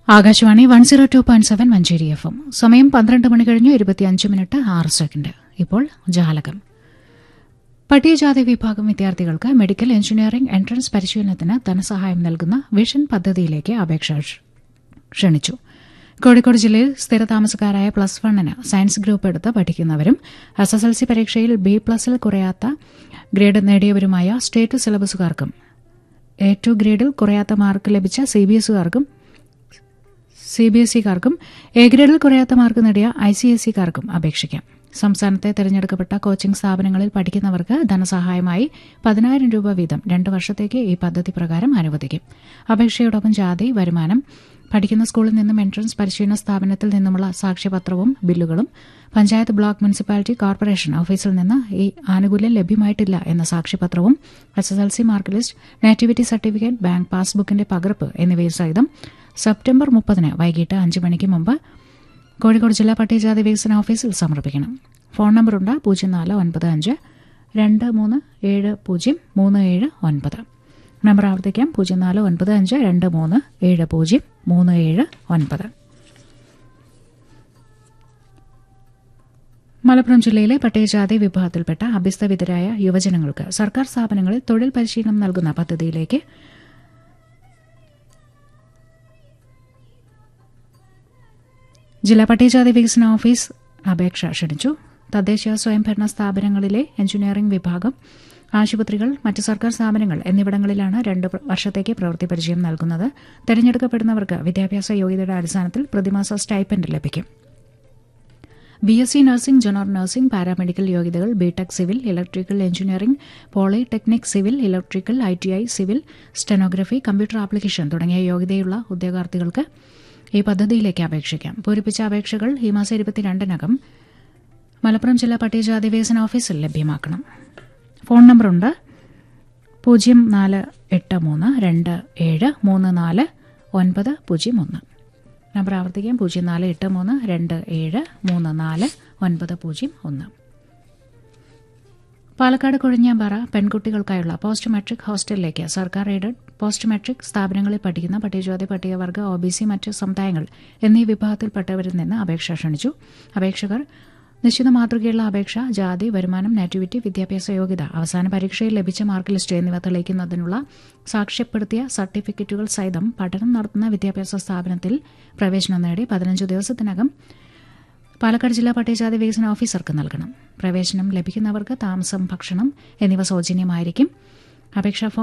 Akashvani one zero two point seven Manjeri F M സമയം പന്ത്രണ്ട് മണി കഴിഞ്ഞ് ഇരുപത്തിയഞ്ച് മിനിറ്റ് ആറ് സെക്കൻഡ് ഇപ്പോൾ ജാലകം പട്ടികജാതി വിഭാഗം വിദ്യാർത്ഥികൾക്ക് മെഡിക്കൽ എഞ്ചിനീയറിംഗ് എൻട്രൻസ് പരിശീലനത്തിന് ധനസഹായം നൽകുന്ന വിഷൻ പദ്ധതിയിലേക്ക് അപേക്ഷ ക്ഷ- ക്ഷണിച്ചു കോഴിക്കോട് ജില്ലയിൽ സ്ഥിരതാമസക്കാരായ പ്ലസ് വണ്ണിന് സയൻസ് ഗ്രൂപ്പ് എടുത്ത് പഠിക്കുന്നവരും എസ് എസ് എൽ സി പരീക്ഷയിൽ ബി പ്ലസിൽ കുറയാത്ത ഗ്രേഡ് നേടിയവരുമായ സ്റ്റേറ്റ് സിലബസുകാർക്കും എ ടു ഗ്രേഡിൽ കുറയാത്ത മാർക്ക് ലഭിച്ച സി ബി എസുകാർക്കും സി ബി എസ് ഇക്കാർക്കും എ ഗ്രേഡിൽ കുറയാത്ത മാർക്ക് നേടിയ ഐ സി എസ് സിക്കാർക്കും അപേക്ഷിക്കാം സംസ്ഥാനത്തെ തെരഞ്ഞെടുക്കപ്പെട്ട കോച്ചിംഗ് സ്ഥാപനങ്ങളിൽ പഠിക്കുന്നവർക്ക് ധനസഹായമായി പതിനായിരം രൂപ വീതം രണ്ട് വർഷത്തേക്ക് ഈ പദ്ധതി പ്രകാരം അനുവദിക്കും അപേക്ഷയോടൊപ്പം ജാതി വരുമാനം പഠിക്കുന്ന സ്കൂളിൽ നിന്നും എൻട്രൻസ് പരിശീലന സ്ഥാപനത്തിൽ നിന്നുമുള്ള സാക്ഷ്യപത്രവും ബില്ലുകളും പഞ്ചായത്ത് ബ്ലോക്ക് മുനിസിപ്പാലിറ്റി കോർപ്പറേഷൻ ഓഫീസിൽ നിന്ന് ഈ ആനുകൂല്യം ലഭ്യമായിട്ടില്ല എന്ന സാക്ഷ്യപത്രവും S S L C mark list nativity certificate bank പാസ്ബുക്കിന്റെ പകർപ്പ് എന്നിവയിൽ സഹിതം സെപ്റ്റംബർ മുപ്പതിന് വൈകിട്ട് അഞ്ച് മണിക്ക് മുമ്പ് കോഴിക്കോട് ജില്ലാ പട്ടികജാതി വികസന ഓഫീസിൽ സമർപ്പിക്കണം ഫോൺ നമ്പറുണ്ട് പൂജ്യം നാല് ഒൻപത് അഞ്ച് രണ്ട് മൂന്ന് ഏഴ് പൂജ്യം മൂന്ന് ഏഴ് ഒൻപത് നമ്പർ ആവർത്തിക്കാം പൂജ്യം നാല് ഒൻപത് അഞ്ച് രണ്ട് മൂന്ന് ഏഴ് പൂജ്യം മൂന്ന് ഏഴ് ഒൻപത് മലപ്പുറം ജില്ലയിലെ പട്ടികജാതി വിഭാഗത്തിൽപ്പെട്ട അഭ്യസ്തവിധരായ യുവജനങ്ങൾക്ക് സർക്കാർ സ്ഥാപനങ്ങളിൽ തൊഴിൽ പരിശീലനം നൽകുന്ന പദ്ധതിയിലേക്ക് ജില്ലാ പട്ടികജാതി വികസന ഓഫീസ് അപേക്ഷ ക്ഷണിച്ചു തദ്ദേശ സ്വയംഭരണ സ്ഥാപനങ്ങളിലെ എഞ്ചിനീയറിംഗ് വിഭാഗം ആശുപത്രികൾ മറ്റ് സർക്കാർ സ്ഥാപനങ്ങൾ എന്നിവിടങ്ങളിലാണ് രണ്ട് പ്ര- വർഷത്തേക്ക് പ്രവൃത്തി പരിചയം നൽകുന്നത് തെരഞ്ഞെടുക്കപ്പെടുന്നവർക്ക് വിദ്യാഭ്യാസ യോഗ്യതയുടെ അടിസ്ഥാനത്തിൽ പ്രതിമാസ സ്റ്റൈപ്പൻഡ് ലഭിക്കും B S C nursing general nursing paramedical യോഗ്യതകൾ BTech civil electrical engineering polytechnic civil electrical I T I civil stenography computer application തുടങ്ങിയ യോഗ്യതയുള്ള ഉദ്യോഗാർത്ഥികൾക്ക് ഈ പദ്ധതിയിലേക്ക് അപേക്ഷിക്കാം പൂരിപ്പിച്ച അപേക്ഷകൾ ഈ മാസം ഇരുപത്തിരണ്ടിനകം മലപ്പുറം ജില്ലാ പട്ടികജാതി വികസന ഓഫീസിൽ ലഭ്യമാക്കണം ഫോൺ നമ്പറുണ്ട് പൂജ്യം നാല് എട്ട് മൂന്ന് രണ്ട് ഏഴ് മൂന്ന് നാല് ഒൻപത് പൂജ്യം ഒന്ന് നമ്പർ ആവർത്തിക്കാം പൂജ്യം നാല് എട്ട് മൂന്ന് രണ്ട് ഏഴ് മൂന്ന് നാല് ഒൻപത് പൂജ്യം ഒന്ന് പാലക്കാട് കൊഴിഞ്ഞാമ്പാറ പെൺകുട്ടികൾക്കായുള്ള പോസ്റ്റ് മെട്രിക് ഹോസ്റ്റലിലേക്ക് സർക്കാർ എയ്ഡഡ് പോസ്റ്റ് മെട്രിക് സ്ഥാപനങ്ങളിൽ പഠിക്കുന്ന പട്ടികജാതി പട്ടികവർഗ ഒ ബി സി മറ്റ് സമുദായങ്ങൾ എന്നീ വിഭാഗത്തിൽപ്പെട്ടവരിൽ നിന്ന് അപേക്ഷ ക്ഷണിച്ചു അപേക്ഷകർ നിശ്ചിത മാതൃകയുള്ള അപേക്ഷ ജാതി വരുമാനം നാറ്റിവിറ്റി വിദ്യാഭ്യാസ യോഗ്യത അവസാന പരീക്ഷയിൽ ലഭിച്ച മാർക്ക് ലിസ്റ്റ് എന്നിവ തെളിയിക്കുന്നതിനുള്ള സാക്ഷ്യപ്പെടുത്തിയ സർട്ടിഫിക്കറ്റുകൾ സഹിതം പഠനം നടത്തുന്ന വിദ്യാഭ്യാസ സ്ഥാപനത്തിൽ പ്രവേശനം നേടി പതിനഞ്ച് ദിവസത്തിനകം പാലക്കാട് ജില്ലാ പട്ടികജാതി വികസന ഓഫീസർക്ക് നൽകണം പ്രവേശനം ലഭിക്കുന്നവർക്ക് താമസം ഭക്ഷണം എന്നിവ സൗജന്യമായിരിക്കും അപേക്ഷാ ഫോം